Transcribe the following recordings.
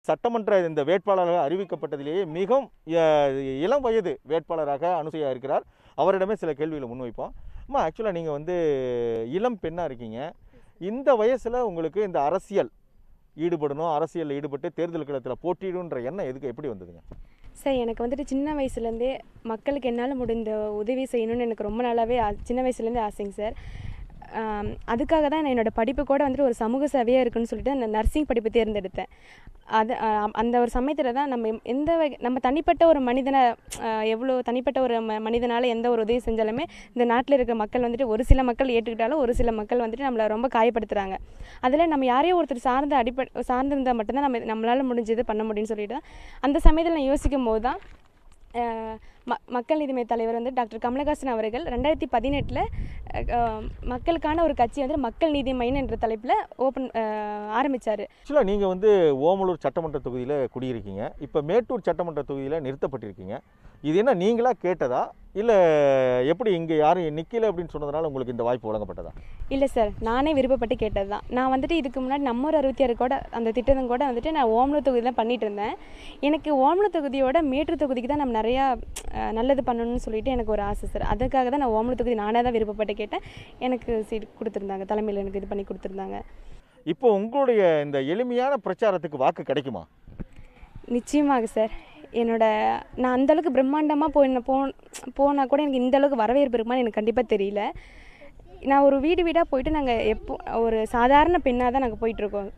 சட்டமன்ற இந்த வேட்பாளராக அறிவிக்கப்பட்டதிலேயே மிகவும் அஹ், இளம் வயது வேட்பாளராக அனுசூயா இருக்கிறார் அவரிடமே சில கேள்விகளை முன்வைப்போம் அம்மா ஆக்சுவலாக நீங்கள் வந்து இளம் பெண்ணாக இருக்கீங்க இந்த வயசில் உங்களுக்கு இந்த அரசியல் ஈடுபடணும் அரசியலில் ஈடுபட்டு தேர்தல் களத்தில் போட்டியிடுன்ற எண்ணம் எதுக்கு எப்படி வந்ததுங்க சார் எனக்கு வந்துட்டு சின்ன வயசுலேருந்தே மக்களுக்கு என்னால் முடிந்த உதவி செய்யணும்னு எனக்கு ரொம்ப நாளாகவே ஆ- சின்ன வயசுலேருந்தே ஆசைங்க சார் ஆம், அதுக்காக தான் நான் என்னோட படிப்பு கூட வந்துட்டு ஒரு சமூக சேவையாக இருக்குன்னு சொல்லிட்டு அந்த நர்சிங் படிப்பு தேர்ந்தெடுத்தேன் அது ஆ, அந்த ஒரு சமயத்தில் தான் நம்ம எம்- எந்த வகை நம்ம தனிப்பட்ட ஒரு மனிதனை ஆ, எவ்வளோ தனிப்பட்ட ஒரு ம மனிதனால் எந்த ஒரு உதவி செஞ்சாலுமே இந்த நாட்டில் இருக்க மக்கள் வந்துட்டு ஒரு சில மக்கள் ஏற்றுக்கிட்டாலும் ஒரு சில மக்கள் வந்துட்டு நம்மளை ரொம்ப காயப்படுத்துகிறாங்க அதில் நம்ம யாரையோ ஒருத்தர் சார்ந்த அடிப்படை சார்ந்திருந்தால் மட்டும்தான் நம்ம நம்மளால் முடிஞ்சது பண்ண முடியும்னு சொல்லிட்டு அந்த சமயத்தில் நான் யோசிக்கும் போது தான் அஹ், ம மக்கள் நீதிமை தலைவர் வந்து டாக்டர் கமலஹாசன் அவர்கள் ரெண்டாயிரத்தி பதினெட்டில் மக்களுக்கான ஒரு கட்சி வந்து மக்கள் நீதி மையம் என்ற தலைப்பில் ஓப்பன் ஆரம்பித்தார் ஆக்சுவலாக நீங்கள் வந்து ஓமலூர் சட்டமன்ற தொகுதியில் குடியிருக்கீங்க இப்போ மேட்டூர் சட்டமன்ற தொகுதியில் நிறுத்தப்பட்டிருக்கீங்க இது என்ன நீங்களா கேட்டதா இல்லை எப்படி இங்கே யாரும் நிற்கல அப்படின்னு சொன்னதுனால உங்களுக்கு இந்த வாய்ப்பு வழங்கப்பட்டதா இல்லை சார் நானே விருப்பப்பட்டு கேட்டது தான் நான் வந்துட்டு இதுக்கு முன்னாடி நம்ம ஒரு அறுபத்தி ஆறு கூட அந்த திட்டம் கூட வந்துட்டு நான் ஓமலூர் தொகுதி தான் பண்ணிட்டு இருந்தேன் எனக்கு ஓமலூர் தொகுதியோட மேட்டூர் தொகுதிக்கு தான் நம்ம நிறையா அஹ், நல்லது பண்ணணும்னு சொல்லிட்டு எனக்கு ஒரு ஆசை சார் அதுக்காக தான் நான் ஓமலூர் தொகுதி நானே தான் விருப்பப்பட்டு கேட்டேன் எனக்கு சீட் கொடுத்துருந்தாங்க தலைமையில் எனக்கு இது பண்ணி கொடுத்துருந்தாங்க இப்போ உங்களுடைய இந்த எளிமையான பிரச்சாரத்துக்கு வாக்கு கிடைக்குமா நிச்சயமாக சார் என்னோட நான் அந்த அளவுக்கு பிரம்மாண்டமாக போய் போ போனால் கூட எனக்கு இந்த அளவுக்கு வரவேற்பு இருக்குமான்னு எனக்கு கண்டிப்பாக தெரியல நான் ஒரு வீடு வீடாக போயிட்டு நாங்கள் எப்போ ஒரு சாதாரண பெண்ணாக தான் நாங்கள் போயிட்டுருக்கோம்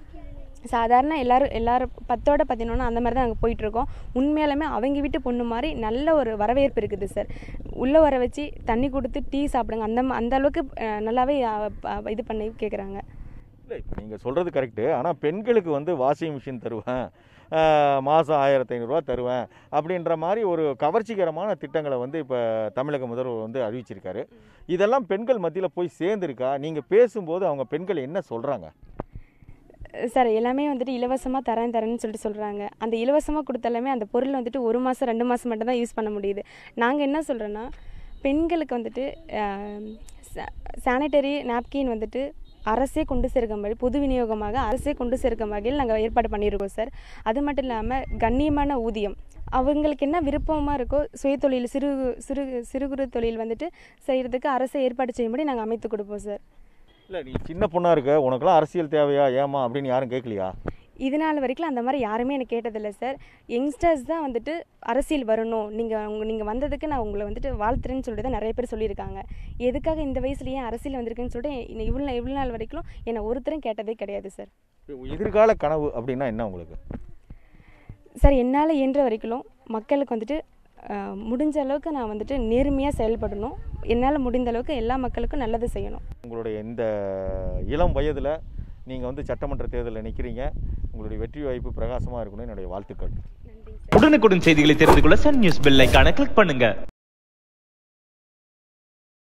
சாதாரண எல்லாரும் எல்லாரும் பத்தோட பதினொன்று அந்த மாதிரி தான் நாங்கள் போயிட்டுருக்கோம் உண்மையாலுமே அவங்க வீட்டு பொண்ணு மாதிரி நல்ல ஒரு வரவேற்பு இருக்குது சார் உள்ளே வர வச்சு தண்ணி கொடுத்து டீ சாப்பிடுங்க அந்த ம- அந்த அளவுக்கு அஹ், நல்லாவே அஹ், ப- இது பண்ணி கேட்குறாங்க இல்லை இப்போ நீங்கள் சொல்கிறது கரெக்டு ஆனால் பெண்களுக்கு வந்து வாஷிங் மிஷின் தருவேன் மாதம் ஆயிரத்தி ஐநூறுரூவா தருவேன் அப்படின்ற மாதிரி ஒரு கவர்ச்சிகரமான திட்டங்களை வந்து இப்போ தமிழக முதல்வர் வந்து அறிவிச்சிருக்காரு இதெல்லாம் பெண்கள் மத்தியில் போய் சேர்ந்துருக்கா நீங்கள் பேசும்போது அவங்க பெண்கள் என்ன சொல்கிறாங்க சார் எல்லாமே வந்துட்டு இலவசமாக தரேன் தரேன்னு சொல்லிட்டு சொல்கிறாங்க அந்த இலவசமாக கொடுத்தாலுமே அந்த பொருள் வந்துட்டு ஒரு மாதம் ரெண்டு மாதம் மட்டும் தான் யூஸ் பண்ண முடியுது நாங்கள் என்ன சொல்கிறோன்னா பெண்களுக்கு வந்துட்டு சானிட்டரி நாப்கின் வந்துட்டு அரசே கொண்டு சேர்க்கும் வழி பொது விநியோகமாக அரசே கொண்டு சேர்க்கும் வகையில் நாங்கள் ஏற்பாடு பண்ணியிருக்கோம் சார் அது மட்டும் இல்லாமல் கண்ணியமான ஊதியம் அவங்களுக்கு என்ன விருப்பமாக இருக்கோ சுயதொழில் சிறு சிறு சிறு குறு தொழில் வந்துட்டு செய்கிறதுக்கு அரசே ஏற்பாடு செய்யும்படி நாங்கள் அமைத்து கொடுப்போம் சார் இல்லை நீ சின்ன பொண்ணாக இருக்க உனக்கெல்லாம் அரசியல் தேவையா ஏமா அப்படின்னு யாரும் கேட்கலையா இது நாள் வரைக்கும் அந்த மாதிரி யாருமே எனக்கு கேட்டதில்லை சார் யங்ஸ்டர்ஸ் தான் வந்துட்டு அரசியல் வரணும் நீங்கள் உங்க நீங்கள் வந்ததுக்கு நான் உங்களை வந்துட்டு வாழ்த்துறேன்னு சொல்லிட்டு தான் நிறைய பேர் சொல்லியிருக்காங்க எதுக்காக இந்த வயசுல ஏன் அரசியல் வந்திருக்குன்னு சொல்லிட்டு இன்னும் இவ்வளோ இவ்வளோ நாள் வரைக்கும் என்னை ஒருத்தரும் கேட்டதே கிடையாது சார் எதிர்கால கனவு அப்படின்னா என்ன உங்களுக்கு சார் என்னால் இயன்ற வரைக்கும் மக்களுக்கு வந்துட்டு அஹ், முடிஞ்ச அளவுக்கு நான் வந்துட்டு நேர்மையாக செயல்படணும் என்னால் முடிந்த அளவுக்கு எல்லா மக்களுக்கும் நல்லது செய்யணும் உங்களுடைய இந்த இளம் வயதில் நீங்கள் வந்து சட்டமன்ற தேர்தலில் நிற்கிறீங்க உங்களுடைய வெற்றி வாய்ப்பு பிரகாசமாக இருக்கணும்னு என்னுடைய வாழ்த்துக்கள் நன்றி சார் உடனுக்குடன் செய்திகளை தெரிந்து கொள்ள சன் நியூஸ் பெல் ஐகானை கிளிக் பண்ணுங்க